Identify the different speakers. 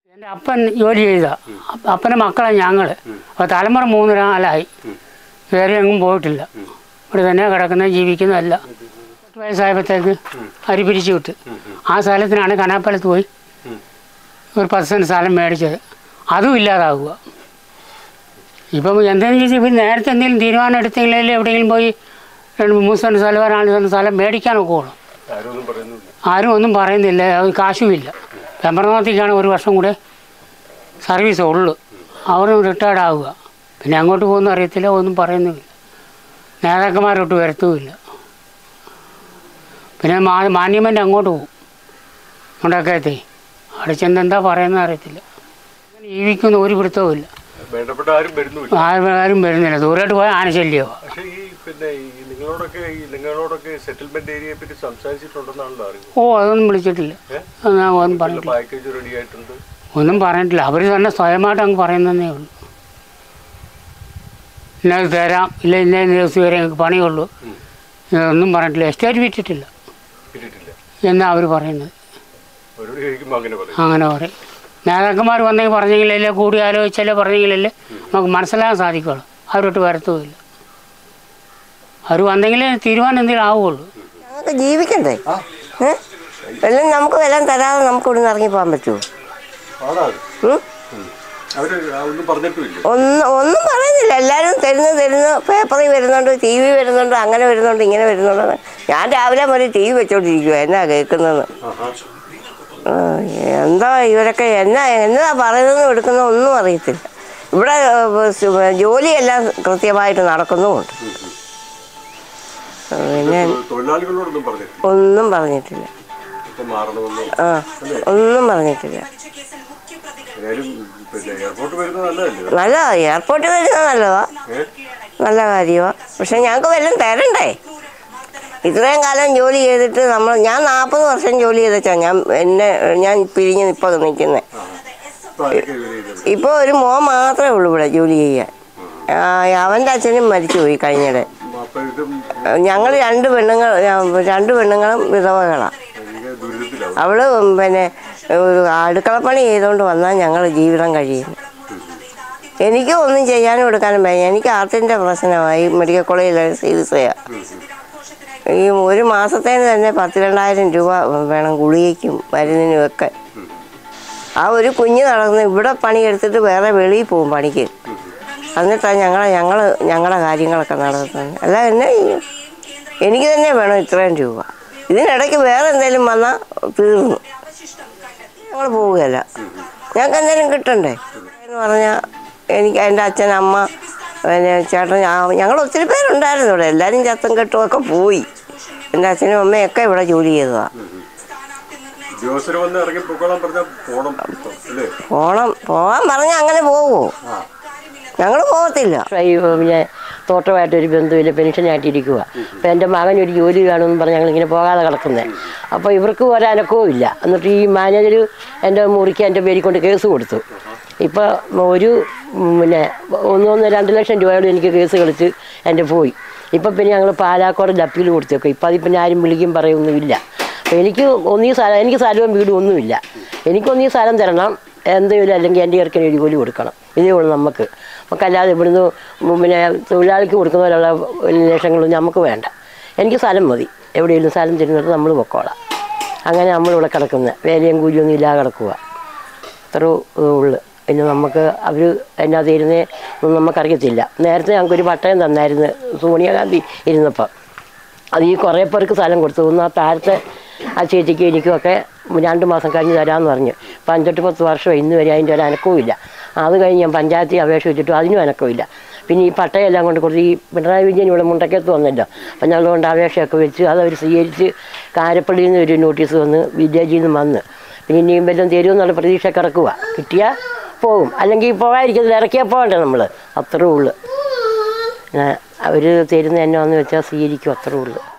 Speaker 1: എൻ്റെ അപ്പൻ ജോലി ചെയ്ത അപ്പൻ്റെ മക്കളെ ഞങ്ങൾ അപ്പോൾ തലമുറ മൂന്ന് നാലായി വേറെ എങ്ങും പോയിട്ടില്ല ഇവിടെ തന്നെ കിടക്കുന്ന ജീവിക്കുന്നതല്ല പത്ത് വയസ്സായപ്പോഴത്തേക്ക് അരി പിരിച്ചു വിട്ട് ആ സ്ഥലത്തിനാണ് കനാപ്പലത്ത് പോയി ഒരു പത്ത് സെൻറ്റ് സ്ഥലം മേടിച്ചത് അതും ഇല്ലാതാവുക ഇപ്പം എന്തെങ്കിലും ചോദിച്ചാൽ ഇപ്പം നേരത്തെ എന്തെങ്കിലും തീരുമാനം എടുത്തെങ്കിലല്ലേ എവിടെയെങ്കിലും പോയി രണ്ട് മൂന്ന് സെൻറ്റ് സ്ഥലം നാല് സെൻറ്റ് സ്ഥലം മേടിക്കാനൊക്കെ ഉള്ളൂ
Speaker 2: ആരൊന്നും പറയുന്നില്ല
Speaker 1: ആരും ഒന്നും പറയുന്നില്ല അത് കാശുമില്ല പെമ്പറനാഥിക്കാണ് ഒരു വർഷം കൂടെ സർവീസ് ഉള്ളു അവരും റിട്ടയർഡ് ആവുക പിന്നെ അങ്ങോട്ട് പോകുന്ന അറിയത്തില്ല ഒന്നും പറയുന്നുമില്ല നേതാക്കന്മാരോട്ട് വരത്തുമില്ല പിന്നെ മാ മാന്യമൻ്റെ അങ്ങോട്ട് പോകും മുണ്ടക്കയത്തെ അവിടെ ചെന്ന് എന്താ പറയുന്നത് അറിയത്തില്ല ജീവിക്കുന്ന ഒരു പിടുത്തവും ഇല്ല
Speaker 2: വേണ്ടപ്പെട്ട ആരും വരുന്നുമില്ല
Speaker 1: ആരും ആരും വരുന്നില്ല ദൂരോട്ട് പോയാൽ ആനശല്യമാണ്
Speaker 2: പക്ഷേ ഈ പിന്നെ ഈ നിങ്ങളോടൊക്കെ ഈ നിങ്ങളോടൊക്കെ സെറ്റിൽമെന്റ് ഏരിയയെ പറ്റി സംസാരിച്ചിട്ടുണ്ടെന്നാണല്ലോ അറിവ്
Speaker 1: ഓ അതൊന്നും വിളിച്ചിട്ടില്ല അത് ഞാൻ ഒന്നും പറഞ്ഞിട്ടില്ല
Speaker 2: പാക്കേജ് റെഡി ആയിട്ടുണ്ട്
Speaker 1: ഒന്നും പറഞ്ഞിട്ടില്ല അവർ തന്നെ സ്വയമായിട്ട് അങ്ങ് പറയുന്നതേ ഉള്ളൂ ഇന്നത് തരാം ഇല്ല ഇന്ന ഇന്ന ദിവസം വരെ ഞങ്ങൾക്ക് പണിയുള്ളൂ ഒന്നും പറഞ്ഞിട്ടില്ല എസ്റ്റേറ്റ് വിറ്റിട്ടില്ല
Speaker 2: കിട്ടിയിട്ടില്ല
Speaker 1: എന്നാ അവർ പറയുന്നത്
Speaker 2: അവരോട് ചോദിക്കുമ്പോൾ അങ്ങനെ പറയും
Speaker 1: അങ്ങനെ പറയും നേതാക്കന്മാർ വന്നെങ്കിൽ പറഞ്ഞെങ്കിലല്ലേ കൂടി ആലോചിച്ചാലേ പറഞ്ഞെങ്കിലല്ലേ നമുക്ക് മനസ്സിലാക്കാൻ സാധിക്കുള്ളൂ അവരോട്ട് വരത്തുമില്ല അവർ വന്നെങ്കിലേ തീരുമാനം എന്തെങ്കിലും ആവുകയുള്ളൂ
Speaker 3: ഞങ്ങൾക്ക് ജീവിക്കണ്ടേ ഏ എല്ലാം നമുക്ക് എല്ലാം തരാതെ നമുക്ക് ഇവിടുന്ന് ഇറങ്ങി പോകാൻ പറ്റുമോ
Speaker 2: പാടാത്
Speaker 3: ഉം?
Speaker 2: അവര് ഒന്നും പറഞ്ഞിട്ടുമില്ല
Speaker 3: ഒന്നും ഒന്നും പറയുന്നില്ല എല്ലാവരും തരുന്നു തരുന്നു പേപ്പറിൽ വരുന്നുണ്ട് ടി വി വരുന്നുണ്ട് അങ്ങനെ വരുന്നുണ്ട് ഇങ്ങനെ വരുന്നുണ്ട് ഞാൻ രാവിലെ മുതൽ ടി വി വെച്ചോണ്ടിരിക്കുക എന്നാ കേൾക്കുന്നത് ആ, എന്താ ഇവരൊക്കെ എന്നാ എന്നതാ പറയുന്നതും എടുക്കുന്നതും ഒന്നും അറിയത്തില്ല ഇവിടെ ഏ, സ് ജോലിയെല്ലാം കൃത്യമായിട്ട് നടക്കുന്നുമുണ്ട് ആ, പിന്നെ
Speaker 2: തൊഴിലാളികളോടൊന്നും പറഞ്ഞിട്ടില്ല
Speaker 3: ഒന്നും പറഞ്ഞിട്ടില്ല
Speaker 2: ഇപ്പൊ മാറണമെന്നോ
Speaker 3: ആ ഒന്നും പറഞ്ഞിട്ടില്ല
Speaker 2: ഏതായാലും പിന്നെ എയർപോർട്ട് വരുന്നത് നല്ലതല്ലേ
Speaker 3: നല്ലതാ എയർപോർട്ടിൽ വരുന്നത് നല്ലതാ നല്ല കാര്യമാണ് പക്ഷെ ഞങ്ങൾക്ക് വല്ലതും തരണ്ടേ ഇത്രയും കാലം ജോലി ചെയ്തിട്ട് നമ്മൾ ഞാൻ നാൽപ്പത് വർഷം ജോലി ചെയ്തച്ചാ ഞാൻ എന്നെ ഞാൻ പിരിഞ്ഞ് ഇപ്പോൾ നിൽക്കുന്നത്
Speaker 2: ഇപ്പൊ ആരൊക്കെ ഇവര് ചെയ്തത്?
Speaker 3: ഇപ്പോൾ ഒരു മോൻ മാത്രമേ ഉള്ളൂ ഇവിടെ ജോലി ചെയ്യാൻ ആ, അവൻ്റെ അച്ഛനും മരിച്ചുപോയി കഴിഞ്ഞിടെ
Speaker 2: അപ്പൊ ഇതും
Speaker 3: ഞങ്ങൾ രണ്ട് പെണ്ണുങ്ങൾ രണ്ട് പെണ്ണുങ്ങളും വിധവകളാണ്
Speaker 2: ഭയങ്കര ദുരിതത്തിലാവും
Speaker 3: അവള് പിന്നെ ഒരു അടുക്കളപ്പണി ചെയ്തുകൊണ്ട് വന്നാൽ ഞങ്ങൾ ജീവിതം കഴിയുന്നു എനിക്ക് ഒന്നും ചെയ്യാനും എടുക്കാനും വയ്യ എനിക്ക് ആർട്ടിൻ്റെ പ്രശ്നമായി മെഡിക്കൽ കോളേജിൽ ചികിത്സയാണ് ഈ ഒരു മാസത്തേന് തന്നെ പത്ത് രണ്ടായിരം രൂപ വേണം ഗുളികയ്ക്കും മരുന്നിനും ഒക്കെ ആ ഒരു കുഞ്ഞ് നടന്ന് ഇവിടെ പണിയെടുത്തിട്ട് വേറെ വെളിയിൽ പോകും പണിക്ക് എന്നിട്ടാണ് ഞങ്ങളെ ഞങ്ങൾ ഞങ്ങളുടെ കാര്യങ്ങളൊക്കെ നടത്തുന്നത് അല്ല എന്നെ ചെയ്യും എനിക്ക് തന്നെ വേണം ഇത്രയും രൂപ ഇതിനിടയ്ക്ക് വേറെ എന്തെങ്കിലും വന്നാൽ തീർന്നു ഞങ്ങൾ പോവുകയല്ല ഞങ്ങൾക്ക് എന്തെങ്കിലും കിട്ടണ്ടേ എന്ന് പറഞ്ഞാൽ എനിക്ക് എൻ്റെ അച്ഛൻ അമ്മ പിന്നെ ചേട്ടൻ ഞാൻ- ഞങ്ങൾ ഒത്തിരി പേരുണ്ടായിരുന്നു ഇവിടെ എല്ലാവരും ചത്തം കെട്ടുമൊക്കെ പോയി എൻ്റെ അച്ഛനും അമ്മയൊക്കെ ഇവിടെ ജോലി ചെയ്തതാണ്
Speaker 2: ഉദ്യോഗസ്ഥർ വന്ന് ഇറങ്ങി പൊക്കോളാൻ പറഞ്ഞാൽ പോണം അല്ലേ
Speaker 3: പോണം പോകാൻ പറഞ്ഞാൽ അങ്ങനെ പോവുമോ ഞങ്ങൾ പോകത്തില്ല
Speaker 4: ഈ പിന്നെ തോട്ടമായിട്ടൊരു ബന്ധുവില്ല പെൻഷനായിട്ടിരിക്കുക അപ്പം എൻ്റെ മകൻ ഒരു ജോലി വേണമെന്ന് പറഞ്ഞ് ഞങ്ങളിങ്ങനെ പോകാതെ കിടക്കുന്നത് അപ്പോൾ ഇവർക്ക് ഒരനക്കവും ഇല്ല എന്നിട്ട് ഈ മാനേജർ എൻ്റെ മുറിക്ക് എൻ്റെ പേരിൽ കൊണ്ട് കേസ് കൊടുത്തു ഇപ്പോൾ ഒരു ഉം, പിന്നെ ഒന്നൊന്ന് രണ്ട് ലക്ഷം രൂപയോട് എനിക്ക് കേസ് കളിച്ച് എൻ്റെ പോയി ഇപ്പം പിന്നെ ഞങ്ങൾ പാലാക്കോട് അപ്പീൽ കൊടുത്തേക്കും ഇപ്പം അതിൽ പിന്നെ ആരും വിളിക്കും പറയൊന്നുമില്ല അപ്പോൾ എനിക്ക് ഒന്നീ സ്ഥലം എനിക്ക് സ്ഥലവും വീടും ഒന്നുമില്ല എനിക്കൊന്നീ സ്ഥലം തരണം എന്തെങ്കിലും അല്ലെങ്കിൽ എൻ്റെ ഇറക്കിന് ഒരു ജോലി കൊടുക്കണം ഇതേ ഉള്ളൂ നമുക്ക് നമുക്കല്ലാതെ ഇവിടുന്ന് ഉം പിന്നെ തൊഴിലാളിക്ക് കൊടുക്കുന്ന പോലുള്ള ലക്ഷങ്ങളൊന്നും നമുക്ക് വേണ്ട എനിക്ക് സ്ഥലം മതി എവിടെയെങ്കിലും സ്ഥലം തരുന്നിട്ട് നമ്മൾ പൊക്കോളാം അങ്ങനെ നമ്മളിവിടെ കിടക്കുന്നത് വേലയും കൂലിയൊന്നും ഇല്ലാതെ കിടക്കുക അത്ര ഉള്ളു പിന്നെ നമുക്ക് അവർ എന്നാ തീരുന്നേ ഒന്നും നമുക്കറിയത്തില്ല നേരത്തെ ഞങ്ങൾക്കൊരു പട്ടയം തന്നായിരുന്നു സോണിയാഗാന്ധി ഇരുന്നപ്പോൾ അത് ഈ കുറേ പേർക്ക് സ്ഥലം കൊടുത്തു ഒന്ന് ആ താഴത്തെ ആ ചേച്ചിക്ക് എനിക്കുമൊക്കെ രണ്ട് മാസം കഴിഞ്ഞ് തരാമെന്ന് പറഞ്ഞു ഇപ്പം അഞ്ചെട്ട് പത്ത് വർഷം ഇന്ന് വരെ അതിൻ്റെ ഒരു അനക്കവും ഇല്ല അത് കഴിഞ്ഞ് ഞാൻ പഞ്ചായത്തിൽ അപേക്ഷ വെച്ചിട്ടും അതിനും അനക്കമില്ല പിന്നെ ഈ പട്ടയെല്ലാം കൊണ്ട് കൊടുത്ത് ഈ പിണറായി വിജയൻ ഇവിടെ മുണ്ടക്കത്ത് വന്നല്ലോ അപ്പം ഞങ്ങൾ കൊണ്ട് അപേക്ഷയൊക്കെ വെച്ച് അത് അവർ സ്വീകരിച്ച് കാരപ്പള്ളിയിൽ നിന്ന് ഒരു നോട്ടീസ് വന്ന് വില്ലേജിൽ നിന്ന് വന്ന് പിന്നെ ഇനിയും വല്ലതും തരുമെന്നുള്ള പ്രതീക്ഷ കിടക്കുക കിട്ടിയാൽ പോകും അല്ലെങ്കിൽ പോകാതിരിക്കത്തില്ല ഇറക്കിയാൽ പോകണ്ടേ നമ്മൾ അത്രേ ഉള്ളു അവർ തരുന്ന എന്നാന്ന് വെച്ചാൽ സ്വീകരിക്കും അത്രേ ഉള്ളു